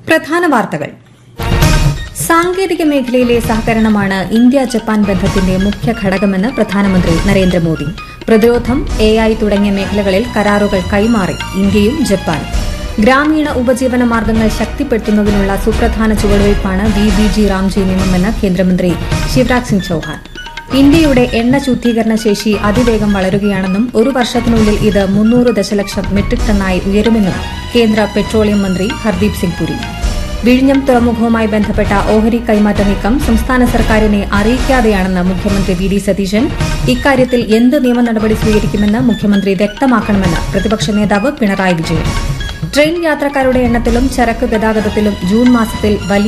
പ്രധാന വാർത്തകൾ സാങ്കേതിക മേഖലയിലെ സഹകരണമാണ് ഇന്ത്യ ജപ്പാൻ ബന്ധത്തിന്റെ മുഖ്യ ഘടകമെന്ന് പ്രധാനമന്ത്രി നരേന്ദ്രമോദി പ്രതിരോധം എ ഐ തുടങ്ങിയ മേഖലകളിൽ കരാറുകൾ കൈമാറി ഇന്ത്യയും ജപ്പാനും ഗ്രാമീണ ഉപജീവന മാർഗ്ഗങ്ങൾ ശക്തിപ്പെടുത്തുന്നതിനുള്ള സുപ്രധാന ചുവടുവയ്പ്പാണ് വി ബി ജി റാംജി നിയമമെന്ന് കേന്ദ്രമന്ത്രി ശിവരാജ് സിംഗ് ചൌഹാൻ ഇന്ത്യയുടെ എണ്ണ ശുദ്ധീകരണ ശേഷി അതിവേഗം വളരുകയാണെന്നും ഒരു വർഷത്തിനുള്ളിൽ ഇത് മുന്നൂറ് ദശലക്ഷം മെട്രിക് ടണ്ണായി ഉയരുമെന്നും കേന്ദ്ര പെട്രോളിയം മന്ത്രി ഹർദീപ് സിംഗ് പുരി വിഴിഞ്ഞം തുറമുഖവുമായി ബന്ധപ്പെട്ട ഓഹരി കൈമാറ്റ നീക്കം സംസ്ഥാന സർക്കാരിനെ അറിയിക്കാതെയാണെന്ന് മുഖ്യമന്ത്രി വി ഡി സതീശൻ ഇക്കാര്യത്തിൽ എന്ത് നിയമ നടപടി സ്വീകരിക്കുമെന്ന് മുഖ്യമന്ത്രി വ്യക്തമാക്കണമെന്ന് പ്രതിപക്ഷ നേതാവ് പിണറായി വിജയൻ ട്രെയിൻ യാത്രക്കാരുടെ എണ്ണത്തിലും ചരക്ക് ഗതാഗതത്തിലും ജൂൺ മാസത്തിൽ വലിയ